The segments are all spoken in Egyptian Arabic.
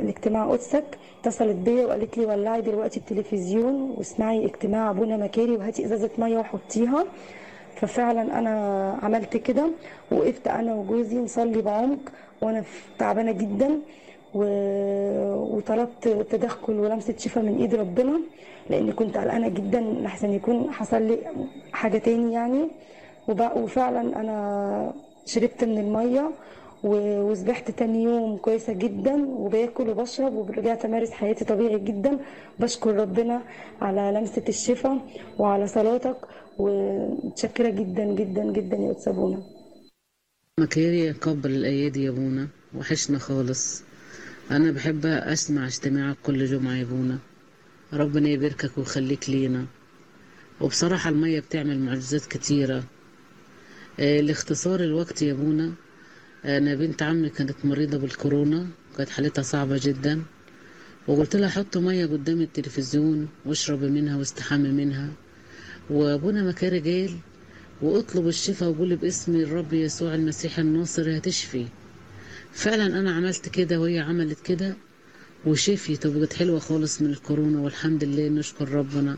الاجتماع قدسك اتصلت بيا وقالت لي ولعي دلوقتي التلفزيون واسمعي اجتماع ابونا مكاري وهاتي ازازه ميه وحطيها ففعلا انا عملت كده وقفت انا وجوزي نصلي بعمق وانا ف- تعبانه جدا و... وطلبت تدخل ولمسه شفاء من ايد ربنا لان كنت قلقانه جدا لحسن يكون حصل لي حاجه تاني يعني وب... وفعلا انا شربت من الميه و- وسبحت تاني يوم كويسه جدا وباكل وبشرب ورجعت امارس حياتي طبيعي جدا بشكر ربنا على لمسه الشفاء وعلى صلاتك ومتشكره جدا جدا جدا يا استاذ بونا مكاري قبل الأيادي يا بونا وحشنا خالص أنا بحب أسمع اجتماعك كل جمعة يا بونا ربنا يباركك ويخليك لينا وبصراحة المية بتعمل معجزات كتيرة آه، لاختصار الوقت يا بونا أنا بنت عمي كانت مريضة بالكورونا كانت حالتها صعبة جدا وقلت لها حط مية قدام التلفزيون واشربي منها واستحمي منها وابونا مكاري قال واطلب الشفاء وقولي باسم الرب يسوع المسيح الناصر هتشفي فعلا انا عملت كده وهي عملت كده وشفيت وبقت حلوة خالص من الكورونا والحمد لله نشكر ربنا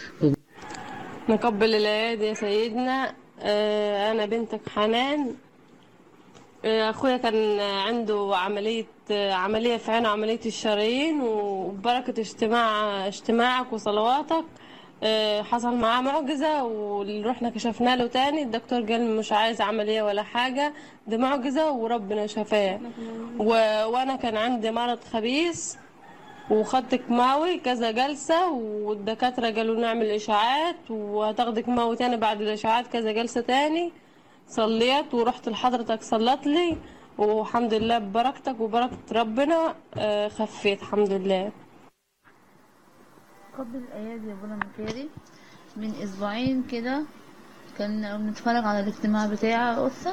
نقبل الايادي يا سيدنا آه، انا بنتك حنان آه، اخويا كان عنده عملية آه، عملية في عينه عملية الشرايين وبركة اجتماع اجتماعك وصلواتك آه، حصل معاه معجزة ورحنا كشفنا له تاني الدكتور قال مش عايز عملية ولا حاجة ده معجزة وربنا شفاه و... وانا كان عندي مرض خبيث وخدت كيماوي كذا جلسة والدكاترة قالوا نعمل إشاعات وهتاخدي كيماوي تاني بعد الإشاعات كذا جلسة تاني صليت ورحت لحضرتك صلت لي والحمد لله ببركتك وبركة ربنا آه، خفيت الحمد لله قبل الأيادي يا بونا مكاري من أسبوعين كده كان بنتفرج على الاجتماع بتاع قدسك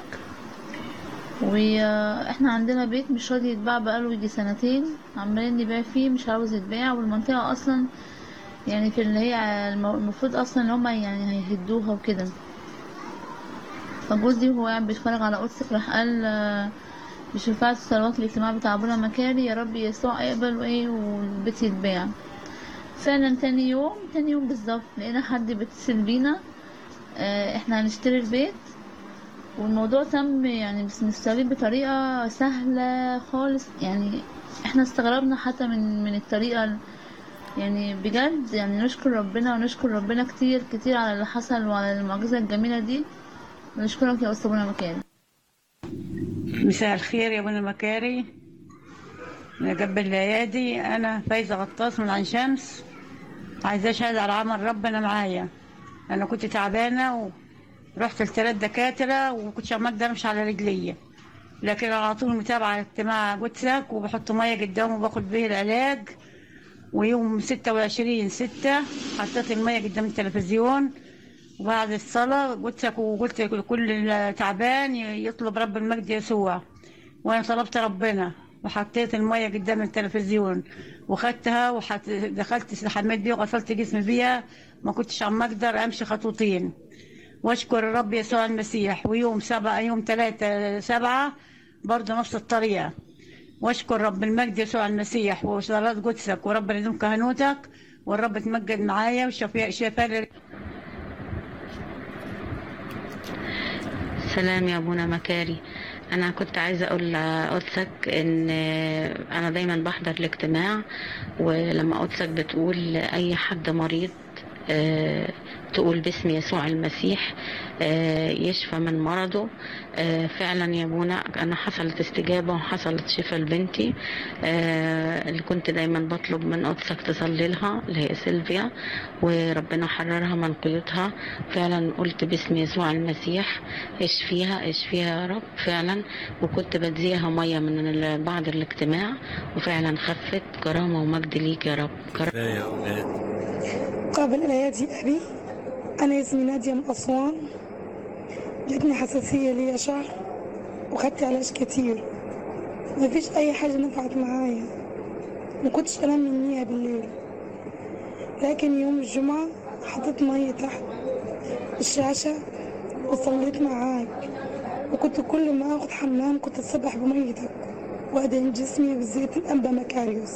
واحنا عندنا بيت مش راضي يتباع بقاله يجي سنتين عمالين نبيع فيه مش عاوز يتباع والمنطقة أصلا يعني في اللي هي المو- المفروض أصلا ان هما يعني هيهدوها وكده فجوزي وهو قاعد بيتفرج على قدسك راح قال آه، بشفاعة صلوات الاجتماع بتاع ابونا مكاري يا رب يسوع اقبل وايه والبيت يتباع فعلا تاني يوم تاني يوم بالظبط لقينا حد بيتصل بينا آه، احنا هنشتري البيت والموضوع تم يعني بس مستوي بطريقة سهلة خالص يعني احنا استغربنا حتى من من الطريقة ال- يعني بجد يعني نشكر ربنا ونشكر ربنا كتير كتير على اللي حصل وعلى المعجزة الجميلة دي ونشكرك يا أستاذ منى مكان مساء الخير يا بني مكاري يا جنب الايادي انا فايزه غطاس من عين شمس عايزه اشهد على عمل ربنا معايا انا كنت تعبانه ورحت لثلاث دكاتره وما كنتش عم اقدر امشي على رجلي لكن على طول متابعه اجتماع قدسك وبحط ميه قدامه وباخد به العلاج ويوم ستة وعشرين ستة حطيت المية قدام التلفزيون وبعد الصلاة قلت وقلت لكل تعبان يطلب رب المجد يسوع وأنا طلبت ربنا وحطيت المية قدام التلفزيون وخدتها ودخلت استحميت بيها وغسلت جسمي بيها ما كنتش عم أقدر أمشي خطوتين واشكر الرب يسوع المسيح ويوم سبعة يوم ثلاثة سبعة برضه نفس الطريقة واشكر رب المجد يسوع المسيح وصلاة قدسك ورب يدوم كهنوتك والرب تمجد معايا وشفاء شفاء سلام يا ابونا مكاري انا كنت عايزه اقول لقدسك ان انا دايما بحضر الاجتماع ولما قدسك بتقول اي حد مريض آه، تقول باسم يسوع المسيح آه، يشفى من مرضه آه، فعلا يا ابونا انا حصلت استجابه وحصلت شفاء لبنتي آه، اللي كنت دايما بطلب من قدسك تصلي لها اللي هي سيلفيا وربنا حررها من قيودها فعلا قلت باسم يسوع المسيح اشفيها اشفيها يا رب فعلا وكنت بديها ميه من ال- بعد الاجتماع وفعلا خفت كرامه ومجد ليك يا رب كرامة يا أولاد قابل الأيادي أبي أنا اسمي نادية من أسوان جاتني حساسية ليا شهر وخدت علاج كتير مفيش أي حاجة نفعت معايا مكنتش أنام منيها بالليل لكن يوم الجمعة حطيت مية تحت الشاشة وصليت معاك وكنت كل ما أخد حمام كنت أتسبح بميتك وأدهن جسمي بزيت الأنبا مكاريوس